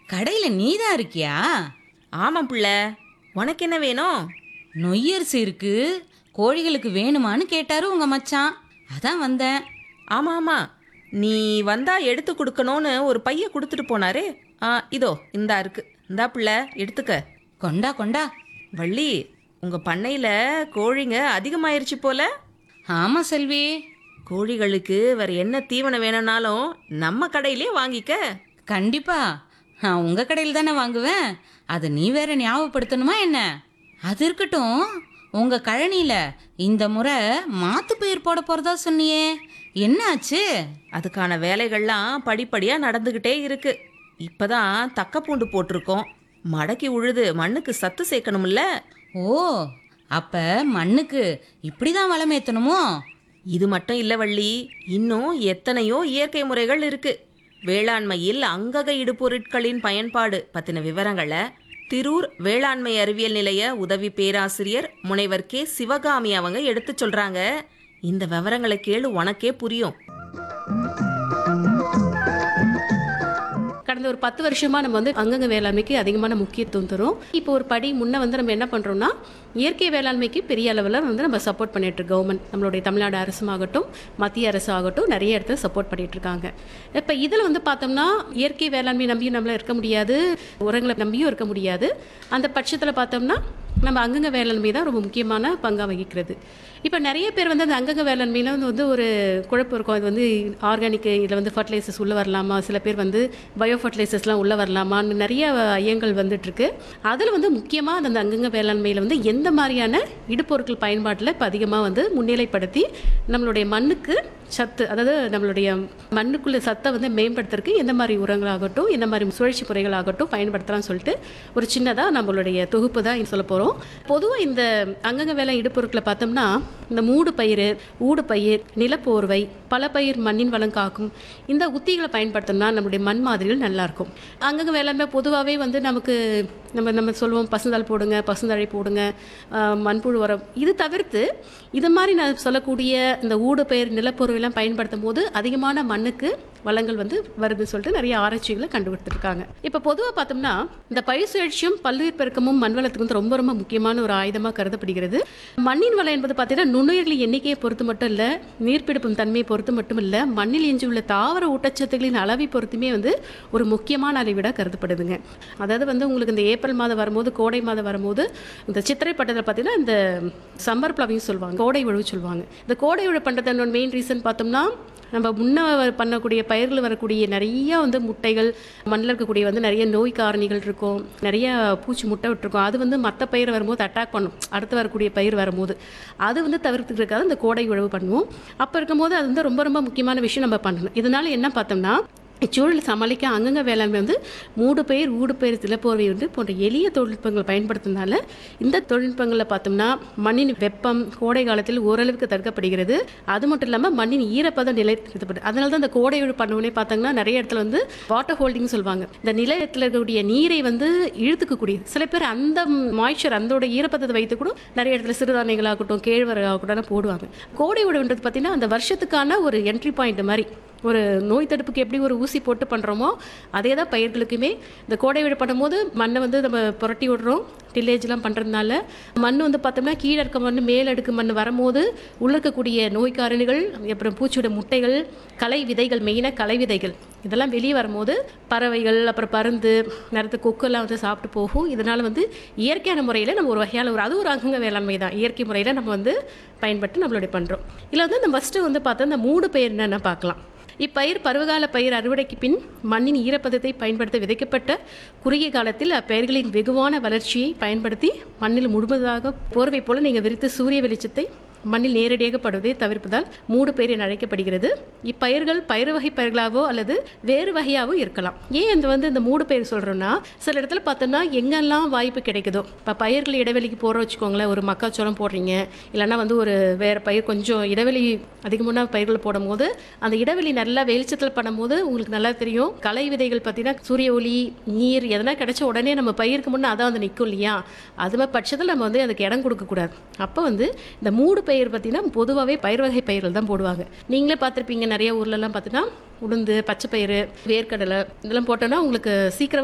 கடையில நீதான் இருக்கியா ஆமாம் புள்ள உனக்கு என்ன வேணும் நொய்யரிசி இருக்கு கோழிகளுக்கு வேணுமான்னு கேட்டாரு உங்க மச்சான் அதான் வந்தேன் ஆமா ஆமா நீ வந்தா எடுத்து கொடுக்கணும்னு ஒரு பைய கொடுத்துட்டு போனாரே ஆ இதோ இந்தா இருக்கு இந்தா புள்ள எடுத்துக்க கொண்டா கொண்டா வள்ளி உங்க பண்ணையில கோழிங்க அதிகமாயிருச்சு போல ஆமா செல்வி கோழிகளுக்கு வேற என்ன தீவனம் வேணும்னாலும் நம்ம கடையிலே வாங்கிக்க கண்டிப்பா நான் உங்க கடையில் தானே வாங்குவேன் அதை நீ வேற ஞாபகப்படுத்தணுமா என்ன அது இருக்கட்டும் உங்க கழனியில இந்த முறை மாத்து பயிர் போட போறதா சொன்னியே என்ன ஆச்சு அதுக்கான வேலைகள்லாம் படிப்படியா நடந்துகிட்டே இருக்கு இப்பதான் தக்க பூண்டு போட்டிருக்கோம் மடக்கி உழுது மண்ணுக்கு சத்து சேர்க்கணும்ல ஓ அப்ப மண்ணுக்கு இப்படிதான் வளம் ஏத்தணுமோ இது மட்டும் இல்ல வள்ளி இன்னும் எத்தனையோ இயற்கை முறைகள் இருக்கு வேளாண்மையில் அங்கக இடுபொருட்களின் பயன்பாடு பத்தின விவரங்களை திரூர் வேளாண்மை அறிவியல் நிலைய உதவி பேராசிரியர் முனைவர் கே சிவகாமி அவங்க எடுத்து சொல்றாங்க இந்த விவரங்களை கேளு உனக்கே புரியும் கடந்த ஒரு பத்து வருஷமா நம்ம வந்து அங்கங்க வேளாண்மைக்கு அதிகமான முக்கியத்துவம் தரும் இப்போ ஒரு படி முன்ன வந்து நம்ம என்ன பண்றோம்னா இயற்கை வேளாண்மைக்கு பெரிய அளவில் வந்து நம்ம சப்போர்ட் பண்ணிட்டு இருக்கோம் கவர்மெண்ட் நம்மளுடைய தமிழ்நாடு அரசுமாகட்டும் மத்திய அரசு ஆகட்டும் நிறைய இடத்துல சப்போர்ட் பண்ணிட்டு இருக்காங்க இப்போ இதில் வந்து பார்த்தோம்னா இயற்கை வேளாண்மை நம்பியும் நம்மளால இருக்க முடியாது உரங்களை நம்பியும் இருக்க முடியாது அந்த பட்சத்தில் பார்த்தோம்னா நம்ம அங்கங்க வேளாண்மை தான் ரொம்ப முக்கியமான பங்காக வகிக்கிறது இப்போ நிறைய பேர் வந்து அந்த அங்கங்க வேளாண்மையில வந்து வந்து ஒரு குழப்பம் இருக்கும் அது வந்து ஆர்கானிக் இதில் வந்து ஃபர்டிலைசர்ஸ் உள்ளே வரலாமா சில பேர் வந்து பயோ ஃபர்டிலைசர்ஸ்லாம் உள்ளே வரலாமான்னு நிறைய ஐயங்கள் வந்துட்டு இருக்கு அதில் வந்து முக்கியமாக அந்த அங்கங்க வேளாண்மையில் வந்து எந்த மாதிரியான இடுபொருட்கள் பயன்பாட்டில் இப்போ அதிகமாக வந்து முன்னிலைப்படுத்தி நம்மளுடைய மண்ணுக்கு சத்து அதாவது நம்மளுடைய மண்ணுக்குள்ள சத்தை வந்து மேம்படுத்துறதுக்கு எந்த மாதிரி உரங்களாகட்டும் எந்த மாதிரி சுழற்சி முறைகளாகட்டும் பயன்படுத்தலாம்னு சொல்லிட்டு ஒரு சின்னதாக நம்மளுடைய தொகுப்பு தான் சொல்ல போகிறோம் பொதுவாக இந்த அங்கங்க வேலை இடுபொருட்களை பார்த்தோம்னா இந்த மூடு பயிர் ஊடு பயிர் நிலப்போர்வை பல பயிர் மண்ணின் வளம் காக்கும் இந்த உத்திகளை பயன்படுத்தணும்னா நம்மளுடைய மண் மாதிரிகள் நல்லாயிருக்கும் அங்கங்க வேளாண்மை பொதுவாகவே வந்து நமக்கு நம்ம நம்ம சொல்லுவோம் பசுந்தாள் போடுங்க பசுந்தழை போடுங்க ஆஹ் மண்புழு உரம் இது தவிர்த்து இது மாதிரி நான் சொல்லக்கூடிய இந்த ஊடு பயிர் நிலப்பொருளெல்லாம் பயன்படுத்தும் போது அதிகமான மண்ணுக்கு வளங்கள் வந்து வருதுன்னு சொல்லிட்டு நிறைய ஆராய்ச்சிகளை கண்டுபிடிச்சிருக்காங்க இப்போ பொதுவாக பார்த்தோம்னா இந்த பயிர் சுழற்சியும் பல்லுயிர் பெருக்கமும் மண் வளத்துக்கு வந்து ரொம்ப ரொம்ப முக்கியமான ஒரு ஆயுதமாக கருதப்படுகிறது மண்ணின் வளம் என்பது பார்த்தீங்கன்னா நுண்ணுயிர்களின் எண்ணிக்கையை பொறுத்து மட்டும் இல்லை நீர்ப்பிடிப்பும் தன்மையை பொறுத்து மட்டும் இல்லை மண்ணில் எஞ்சியுள்ள தாவர ஊட்டச்சத்துக்களின் அளவை பொறுத்துமே வந்து ஒரு முக்கியமான அளவீடாக கருதப்படுதுங்க அதாவது வந்து உங்களுக்கு இந்த ஏப்ரல் மாதம் வரும்போது கோடை மாதம் வரும்போது இந்த சித்திரை பட்டத்தில் பார்த்தீங்கன்னா இந்த சம்மர் பிளவிங் சொல்லுவாங்க கோடை உழவு சொல்லுவாங்க இந்த கோடை உழவு பண்ணுறதோட மெயின் ரீசன் பார்த்தோம்னா நம்ம முன்ன பண்ணக்கூடிய பயிர்கள் வரக்கூடிய நிறைய வந்து முட்டைகள் மண்ணில் இருக்கக்கூடிய வந்து நிறைய நோய் காரணிகள் இருக்கும் நிறைய பூச்சி முட்டை விட்டுருக்கும் அது வந்து மற்ற பயிர் வரும்போது அட்டாக் பண்ணும் அடுத்து வரக்கூடிய பயிர் வரும்போது அது வந்து தவிர்த்துக்கிறதுக்காக இந்த கோடை உழவு பண்ணுவோம் அப்போ இருக்கும்போது அது வந்து ரொம்ப ரொம்ப முக்கியமான விஷயம் நம்ம பண்ணணும் இதனால என்ன பார்த்தோம்னா இச்சூழலை சமாளிக்க அங்கங்க வேளாண்மை வந்து மூடு பயிர் ஊடு பயிர் திலப்போர்வை வந்து போன்ற எளிய தொழில்நுட்பங்கள் பயன்படுத்துறதுனால இந்த தொழில்நுட்பங்களில் பார்த்தோம்னா மண்ணின் வெப்பம் கோடை காலத்தில் ஓரளவுக்கு தடுக்கப்படுகிறது அது மட்டும் இல்லாமல் மண்ணின் ஈரப்பதம் நிலைப்படுது அதனால தான் இந்த கோடை உழவு பண்ணவுடனே பார்த்தோம்னா நிறைய இடத்துல வந்து வாட்டர் ஹோல்டிங் சொல்லுவாங்க இந்த நிலையத்தில் இருக்கக்கூடிய நீரை வந்து இழுத்துக்கக்கூடிய சில பேர் அந்த மாய்ச்சர் அந்தோட ஈரப்பதத்தை வைத்து கூட நிறைய இடத்துல சிறுதானியங்களாகட்டும் கேழ்வரகாகட்டும் போடுவாங்க கோடை உழவுன்றது பார்த்தீங்கன்னா அந்த வருஷத்துக்கான ஒரு என்ட்ரி பாயிண்ட் மாதிரி ஒரு நோய் தடுப்புக்கு எப்படி ஒரு ஊசி போட்டு பண்ணுறோமோ அதே தான் பயிர்களுக்குமே இந்த கோடை விட பண்ணும்போது மண்ணை வந்து நம்ம புரட்டி விடுறோம் டில்லேஜ்லாம் பண்ணுறதுனால மண் வந்து பார்த்தோம்னா கீழே இருக்க மண் மேல் அடுக்கு மண் வரும்போது உள்ள இருக்கக்கூடிய நோய் காரணிகள் அப்புறம் பூச்சியோட முட்டைகள் களை விதைகள் மெயினாக களை விதைகள் இதெல்லாம் வெளியே வரும்போது பறவைகள் அப்புறம் பருந்து நேரத்து கொக்கெல்லாம் வந்து சாப்பிட்டு போகும் இதனால் வந்து இயற்கையான முறையில் நம்ம ஒரு வகையான ஒரு அது ஒரு அங்கங்க வேளாண்மை தான் இயற்கை முறையில் நம்ம வந்து பயன்பட்டு நம்மளுடைய பண்ணுறோம் இதில் வந்து இந்த ஃபஸ்ட்டு வந்து பார்த்தா இந்த மூடு பயிர் என்னென்ன பார்க்கலாம் இப்பயிர் பருவகால பயிர் அறுவடைக்கு பின் மண்ணின் ஈரப்பதத்தை பயன்படுத்த விதைக்கப்பட்ட குறுகிய காலத்தில் அப்பயிர்களின் வெகுவான வளர்ச்சியை பயன்படுத்தி மண்ணில் முழுவதாக போர்வை போல நீங்கள் விரித்து சூரிய வெளிச்சத்தை மண்ணில் நேரடியாக படுவதை தவிர்ப்பதால் மூடு பயிர் என அழைக்கப்படுகிறது இப்பயிர்கள் பயிர் வகை பயிர்களாகவோ அல்லது வேறு வகையாகவோ இருக்கலாம் ஏன் இந்த வந்து இந்த மூடு பயிர் சொல்கிறோன்னா சில இடத்துல பார்த்தோம்னா எங்கெல்லாம் வாய்ப்பு கிடைக்குதோ இப்போ பயிர்கள் இடைவெளிக்கு போகிற வச்சுக்கோங்களேன் ஒரு மக்காச்சோளம் போடுறீங்க இல்லைன்னா வந்து ஒரு வேறு பயிர் கொஞ்சம் இடைவெளி அதிகமான பயிர்கள் போடும்போது அந்த இடைவெளி நல்லா வெளிச்சத்தில் பண்ணும்போது உங்களுக்கு நல்லா தெரியும் களை விதைகள் பார்த்தீங்கன்னா சூரிய ஒளி நீர் எதனா கிடைச்ச உடனே நம்ம பயிருக்கு முன்னே அதான் வந்து நிற்கும் இல்லையா அது மாதிரி பட்சத்தில் நம்ம வந்து அதுக்கு இடம் கொடுக்கக்கூடாது அப்போ வந்து இந்த மூடு பயிர் பார்த்தீங்கன்னா பொதுவாகவே பயிர் வகை பயிர்கள் தான் போடுவாங்க நீங்களே பார்த்துருப்பீங்க நிறைய ஊர்லலாம் பார்த்தீங்கன்னா உளுந்து பச்சை பயிறு வேர்க்கடலை இதெல்லாம் போட்டோன்னா உங்களுக்கு சீக்கிரம்